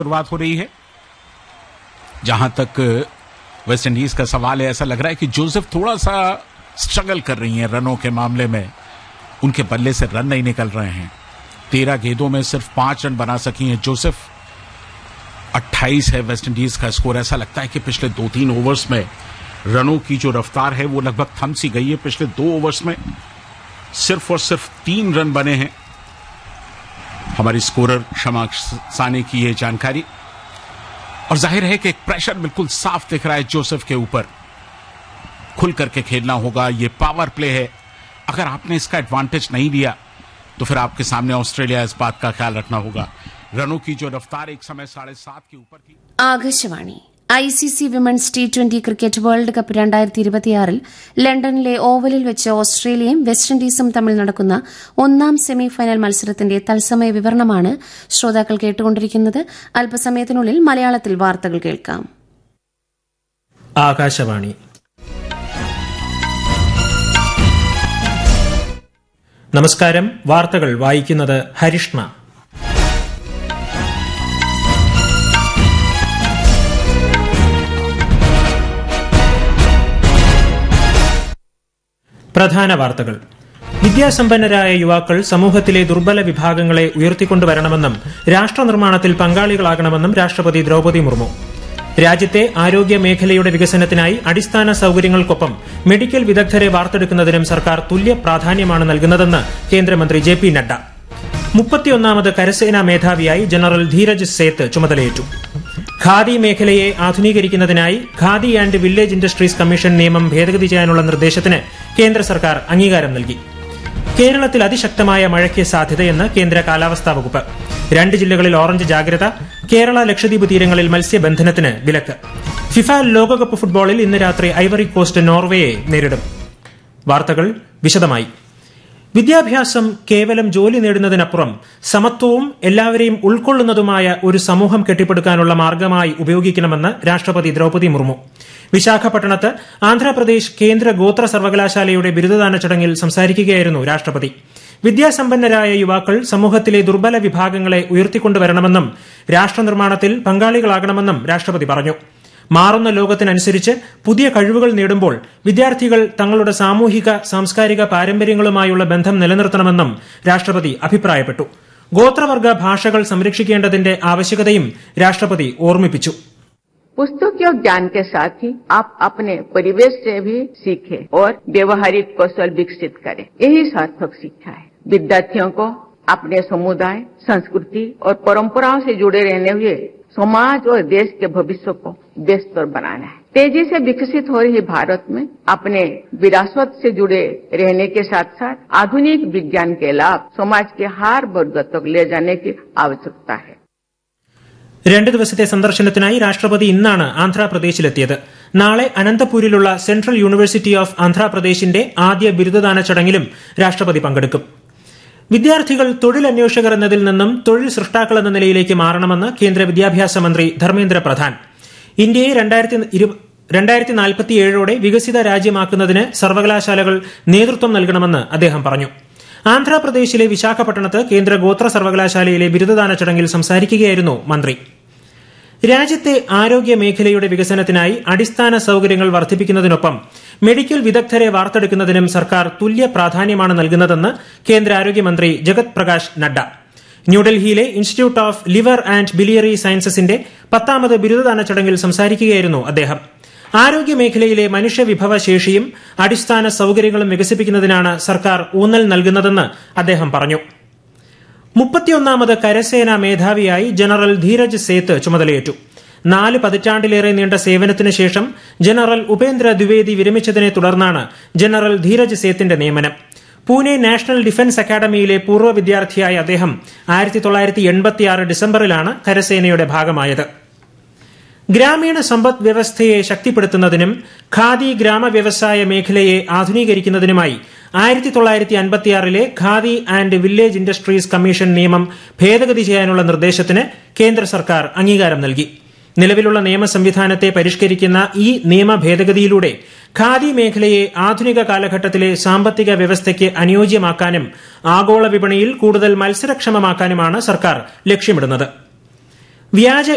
शुरुआत हो रही है जहां तक वेस्ट इंडीज का सवाल है ऐसा लग रहा है कि जोसेफ थोड़ा सा स्ट्रगल कर रही हैं रनों के मामले में उनके बल्ले से रन नहीं निकल रहे हैं तेरह गेंदों में सिर्फ पांच रन बना सकी हैं जोसेफ 28 है वेस्ट इंडीज का स्कोर ऐसा लगता है कि पिछले दो तीन ओवर्स में रनों की जो रफ्तार है वो लगभग थम सी गई है पिछले दो ओवर्स में सिर्फ और सिर्फ तीन रन बने हैं हमारी स्कोरर क्षमा साने की ये जानकारी और जाहिर है कि एक प्रेशर बिल्कुल साफ दिख रहा है जोसेफ के ऊपर खुल करके खेलना होगा ये पावर प्ले है अगर आपने इसका एडवांटेज नहीं लिया तो फिर आपके सामने ऑस्ट्रेलिया इस बात का ख्याल रखना होगा रनों की जो रफ्तार एक समय साढ़े सात के ऊपर थी Akashvani I C C women's T twenty cricket world cup രണ്ടായിരത്തി ഇരുപത്തിയാറിൽ ലണ്ടനിലെ ഓവലിൽ വെച്ച് ഓസ്ട്രേലിയയും വെസ്റ്റ് ഇൻഡീസും തമ്മിൽ നടക്കുന്ന ഒന്നാം സെമി ഫൈനൽ മത്സരത്തിന്റെ തത്സമയ വിവരണമാണ് ശ്രോതാക്കൾ കേട്ടുകൊണ്ടിരിക്കുന്നത് അല്പസമയത്തിനുള്ളിൽ മലയാളത്തിൽ വാർത്തകൾ കേൾക്കാം ആകാശവാണി നമസ്കാരം വാർത്തകൾ വായിക്കുന്നത് ഹരിഷ്ണ പ്രധാന വാർത്തകൾ വിദ്യാസമ്പന്നരായ യുവാക്കൾ സമൂഹത്തിലെ ദുർബല വിഭാഗങ്ങളെ ഉയർത്തിക്കൊണ്ടുവരണമെന്നും രാഷ്ട്രനിർമ്മാണത്തിൽ പങ്കാളികളാകണമെന്നും രാഷ്ട്രപതി ദ്രൌപദി മുർമു രാജ്യത്തെ ആരോഗ്യ മേഖലയുടെ വികസനത്തിനായി അടിസ്ഥാന സൌകര്യങ്ങൾക്കൊപ്പം മെഡിക്കൽ വിദഗ്ധരെ വാർത്തെടുക്കുന്നതിനും സർക്കാർ തുല്യ പ്രാധാന്യമാണ് നൽകുന്നതെന്ന് കേന്ദ്രമന്ത്രി ജെ പി നഡ്ഡ മുപ്പത്തിയൊന്നാമത് കരസേനാ മേധാവിയായി ജനറൽ ധീരജ് സേത്ത് ചുമതലയേറ്റു ഖാദി മേഖലയെ ആധുനീകരിക്കുന്നതിനായി khadi and village industries commission നിയമം ഭേദഗതി ചെയ്യാനുള്ള നിർദ്ദേശത്തിന് കേന്ദ്ര സർക്കാർ അംഗീകാരം നൽകി കേരളത്തിൽ അതിശക്തമായ മഴയ്ക്ക് സാധ്യതയെന്ന് കേന്ദ്ര കാലാവസ്ഥാ വകുപ്പ് രണ്ട് ജില്ലകളിൽ ഓറഞ്ച് ജാഗ്രത കേരള ലക്ഷദ്വീപ് തീരങ്ങളിൽ മത്സ്യബന്ധനത്തിന് വിലക്ക് ഫിഫ ലോകകപ്പ് ഫുട്ബോളിൽ ഇന്ന് രാത്രി ഐവറി കോസ്റ്റ് നോർവേയെ നേരിടും വാർത്തകൾ വിശദമായി വിദ്യാഭ്യാസം കേവലം ജോലി നേടുന്നതിനപ്പുറം സമത്വവും എല്ലാവരെയും ഉൾക്കൊള്ളുന്നതുമായ ഒരു സമൂഹം കെട്ടിപ്പടുക്കാനുള്ള മാർഗമായി ഉപയോഗിക്കണമെന്ന് രാഷ്ട്രപതി ദ്രൌപദി മുർമു വിശാഖപട്ടണത്ത് ആന്ധ്രാപ്രദേശ് കേന്ദ്ര ഗോത്ര സർവകലാശാലയുടെ ബിരുദദാന ചടങ്ങിൽ സംസാരിക്കുകയായിരുന്നു രാഷ്ട്രപതി വിദ്യാസമ്പന്നരായ യുവാക്കൾ സമൂഹത്തിലെ ദുർബല വിഭാഗങ്ങളെ ഉയർത്തിക്കൊണ്ടുവരണമെന്നും രാഷ്ട്രനിർമ്മാണത്തിൽ പങ്കാളികളാകണമെന്നും രാഷ്ട്രപതി പറഞ്ഞു മാറുന്ന ലോകത്തിനനുസരിച്ച് പുതിയ കഴിവുകൾ നേടുമ്പോൾ വിദ്യാർത്ഥികൾ തങ്ങളുടെ സാമൂഹിക സാംസ്കാരിക പാരമ്പര്യങ്ങളുമായുള്ള ബന്ധം നിലനിർത്തണമെന്നും രാഷ്ട്രപതി അഭിപ്രായപ്പെട്ടു ഗോത്രവർഗ ഭാഷകൾ സംരക്ഷിക്കേണ്ടതിന്റെ ആവശ്യകതയും രാഷ്ട്രപതി ഓർമ്മിപ്പിച്ചു पुस्तकीय ज्ञान के साथ ही आप अपने परिवेश से भी सीखें और व्यवहारिक कौशल विकसित करें यही सार्थक शिक्षा है विद्यार्थियों को अपने समुदाय संस्कृति और परंपराओं से जुड़े रहने हुए समाज और देश के भविष्य को बेहतर बनाना है तेजी से विकसित हो रही भारत में अपने विरासत से जुड़े रहने के साथ साथ आधुनिक विज्ञान के लाभ समाज के हर वर्ग तक ले जाने की आवश्यकता है രണ്ട് ദിവസത്തെ സന്ദർശനത്തിനായി രാഷ്ട്രപതി ഇന്നാണ് ആന്ധ്രാപ്രദേശിലെത്തിയത് നാളെ അനന്തപൂരിലുള്ള സെൻട്രൽ യൂണിവേഴ്സിറ്റി ഓഫ് ആന്ധ്രാപ്രദേശിന്റെ ആദ്യ ബിരുദദാന ചടങ്ങിലും രാഷ്ട്രപതി പങ്കെടുക്കും വിദ്യാർത്ഥികൾ തൊഴിലന്വേഷകർ എന്നതിൽ നിന്നും തൊഴിൽ സൃഷ്ടാക്കൾ എന്ന നിലയിലേക്ക് മാറണമെന്ന് കേന്ദ്ര വിദ്യാഭ്യാസ മന്ത്രി ധർമ്മേന്ദ്ര പ്രധാൻ ഇന്ത്യയെ രണ്ടായിരത്തി നാൽപ്പത്തിയേഴോടെ വികസിത രാജ്യമാക്കുന്നതിന് സർവകലാശാലകൾ നേതൃത്വം നൽകണമെന്ന് അദ്ദേഹം പറഞ്ഞു ആന്ധ്രാപ്രദേശിലെ വിശാഖപട്ടണത്ത് കേന്ദ്ര ഗോത്ര സർവകലാശാലയിലെ ബിരുദദാന ചടങ്ങിൽ സംസാരിക്കുകയായിരുന്നു മന്ത്രി രാജ്യത്തെ ആരോഗ്യ മേഖലയുടെ വികസനത്തിനായി അടിസ്ഥാന സൌകര്യങ്ങൾ വർദ്ധിപ്പിക്കുന്നതിനൊപ്പം മെഡിക്കൽ വിദഗ്ധരെ വാർത്തെടുക്കുന്നതിനും സർക്കാർ തുല്യ പ്രാധാന്യമാണ് നൽകുന്നതെന്ന് കേന്ദ്ര ആരോഗ്യമന്ത്രി ജഗത് പ്രകാശ് നഡ്ഡ ന്യൂഡൽഹിയിലെ institute of liver and biliary സയൻസസിന്റെ പത്താമത് ബിരുദദാന ചടങ്ങിൽ സംസാരിക്കുകയായിരുന്നു അദ്ദേഹം ആരോഗ്യ മേഖലയിലെ മനുഷ്യവിഭവ ശേഷിയും അടിസ്ഥാന സൌകര്യങ്ങളും വികസിപ്പിക്കുന്നതിനാണ് സർക്കാർ ഊന്നൽ നൽകുന്നതെന്ന് അദ്ദേഹം പറഞ്ഞു മുപ്പത്തിയൊന്നാമത് കരസേനാ മേധാവിയായി ജനറൽ ധീരജ് സേത്ത് ചുമതലയേറ്റു നാല് പതിറ്റാണ്ടിലേറെ നീണ്ട സേവനത്തിന് ശേഷം ജനറൽ ഉപേന്ദ്ര ദ്വിവേദി വിരമിച്ചതിനെ തുടർന്നാണ് ജനറൽ ധീരജ് സേത്തിന്റെ നിയമനം പൂനെ നാഷണൽ ഡിഫൻസ് അക്കാദമിയിലെ പൂർവ്വ വിദ്യാർത്ഥിയായ അദ്ദേഹം ആയിരത്തി തൊള്ളായിരത്തി എൺപത്തിയാറ് ഡിസംബറിലാണ് കരസേനയുടെ ഭാഗമായത് ഗ്രാമീണ സമ്പദ് വ്യവസ്ഥയെ ശക്തിപ്പെടുത്തുന്നതിനും ഖാദി ഗ്രാമ വ്യവസായ മേഖലയെ ആധുനീകരിക്കുന്നതിനുമായി ആയിരത്തി തൊള്ളായിരത്തി അൻപത്തിയാറിലെ khadi and village industries commission നിയമം ഭേദഗതി ചെയ്യാനുള്ള നിർദ്ദേശത്തിന് കേന്ദ്ര സർക്കാർ അംഗീകാരം നൽകി നിലവിലുള്ള നിയമ സംവിധാനത്തെ പരിഷ്കരിക്കുന്ന ഈ നിയമ ഭേദഗതിയിലൂടെ ഖാദി മേഖലയെ ആധുനിക കാലഘട്ടത്തിലെ സാമ്പത്തിക വ്യവസ്ഥയ്ക്ക് അനുയോജ്യമാക്കാനും ആഗോള വിപണിയിൽ കൂടുതൽ മത്സരക്ഷമമാക്കാനുമാണ് സർക്കാർ ലക്ഷ്യമിടുന്നത് വ്യാജ